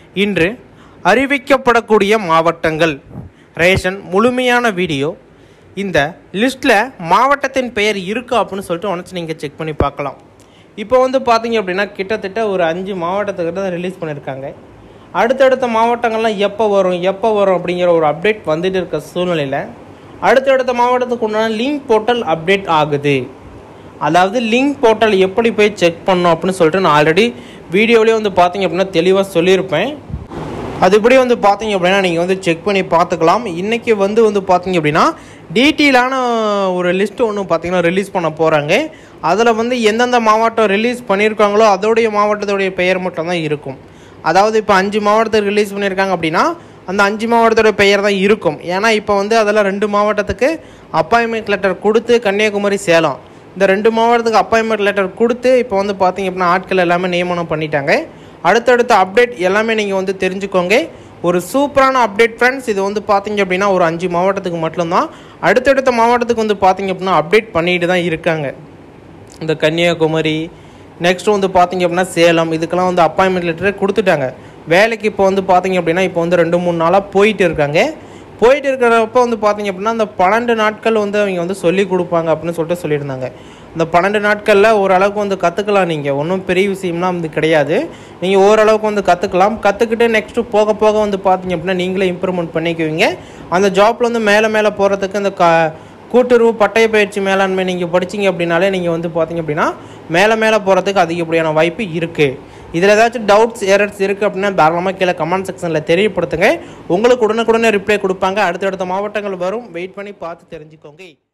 இன்று அறிவிக்கப்படக்கூடிய மாவட்டங்கள் ரேஷன் முழுமையான வீடியோ இந்த லிஸ்ட்டில் மாவட்டத்தின் பெயர் இருக்கா அப்படின்னு சொல்லிட்டு ஒன்ஸ் நீங்கள் செக் பண்ணி பார்க்கலாம் இப்போ வந்து பார்த்தீங்க அப்படின்னா கிட்டத்தட்ட ஒரு அஞ்சு மாவட்டத்துக்கிட்ட தான் ரிலீஸ் பண்ணியிருக்காங்க அடுத்தடுத்த மாவட்டங்கள்லாம் எப்போ வரும் எப்போ வரும் அப்படிங்கிற ஒரு அப்டேட் வந்துட்டு இருக்க சூழ்நிலையில் அடுத்தடுத்த மாவட்டத்துக்கு உண்டான லிங்க் போர்ட்டல் அப்டேட் ஆகுது அதாவது லிங்க் போர்ட்டல் எப்படி போய் செக் பண்ணணும் அப்படின்னு சொல்லிட்டு நான் ஆல்ரெடி வீடியோலேயே வந்து பார்த்தீங்க அப்படின்னா தெளிவாக சொல்லியிருப்பேன் அதுபடி வந்து பார்த்தீங்க அப்படின்னா நீங்கள் வந்து செக் பண்ணி பார்த்துக்கலாம் இன்றைக்கி வந்து வந்து பார்த்தீங்க அப்படின்னா டீட்டெயிலான ஒரு லிஸ்ட்டு ஒன்று பார்த்தீங்கன்னா ரிலீஸ் பண்ண போகிறாங்க அதில் வந்து எந்தெந்த மாவட்டம் ரிலீஸ் பண்ணியிருக்காங்களோ அதோடைய மாவட்டத்துடைய பெயர் மட்டும் தான் இருக்கும் அதாவது இப்போ அஞ்சு மாவட்டத்துக்கு ரிலீஸ் பண்ணியிருக்காங்க அப்படின்னா அந்த அஞ்சு மாவட்டத்தோட பெயர் தான் இருக்கும் ஏன்னா இப்போ வந்து அதெல்லாம் ரெண்டு மாவட்டத்துக்கு அப்பாயின்மெண்ட் லெட்டர் கொடுத்து கன்னியாகுமரி சேலம் இந்த ரெண்டு மாவட்டத்துக்கு அப்பாயின்மெண்ட் லெட்டர் கொடுத்து இப்போ வந்து பார்த்தீங்க அப்படின்னா ஆட்கள் எல்லாமே நியமனம் பண்ணிட்டாங்க அடுத்தடுத்த அப்டேட் எல்லாமே நீங்கள் வந்து தெரிஞ்சுக்கோங்க ஒரு சூப்பரான அப்டேட் ஃப்ரெண்ட்ஸ் இது வந்து பார்த்தீங்க அப்படின்னா ஒரு அஞ்சு மாவட்டத்துக்கு மட்டும்தான் அடுத்தடுத்த மாவட்டத்துக்கு வந்து பார்த்தீங்க அப்படின்னா அப்டேட் பண்ணிட்டு தான் இருக்காங்க இந்த கன்னியாகுமரி நெக்ஸ்ட் வந்து பார்த்தீங்க அப்படின்னா சேலம் இதுக்கெல்லாம் வந்து அப்பாயின்மெண்ட் லெட்டரே கொடுத்துட்டாங்க வேலைக்கு இப்போ வந்து பார்த்தீங்க அப்படின்னா இப்போ வந்து ரெண்டு மூணு நாளாக போயிட்டு இருக்காங்க போயிட்டு இருக்கிறப்ப வந்து பார்த்தீங்க அப்படின்னா அந்த பன்னெண்டு நாட்கள் வந்து அவங்க வந்து சொல்லி கொடுப்பாங்க அப்படின்னு சொல்லிட்டு சொல்லியிருந்தாங்க இந்த பன்னெண்டு நாட்களில் ஓரளவுக்கு வந்து கற்றுக்கலாம் நீங்கள் ஒன்றும் பெரிய விஷயம்லாம் வந்து கிடையாது நீங்கள் ஓரளவுக்கு வந்து கற்றுக்கலாம் கற்றுக்கிட்டு நெக்ஸ்ட்டு போக போக வந்து பார்த்தீங்க அப்படின்னா நீங்களே இம்ப்ரூவ்மெண்ட் பண்ணிக்குவீங்க அந்த ஜாப்பில் வந்து மேலே மேலே போகிறதுக்கு இந்த க கூட்டுறவு பட்டய பயிற்சி மேலாண்மை நீங்கள் படிச்சீங்க அப்படின்னாலே நீங்கள் வந்து பார்த்தீங்க அப்படின்னா மேலே மேலே போகிறதுக்கு அதிகப்படியான வாய்ப்பு இருக்குது இதில் ஏதாச்சும் டவுட்ஸ் எரர்ஸ் இருக்குது அப்படின்னா தாராளமாக கீழே கமெண்ட் செக்ஷனில் தெரியப்படுத்துங்க உங்களுக்கு உடனுக்குடனே ரிப்ளை கொடுப்பாங்க அடுத்தடுத்த மாவட்டங்கள் வரும் வெயிட் பண்ணி பார்த்து தெரிஞ்சுக்கோங்க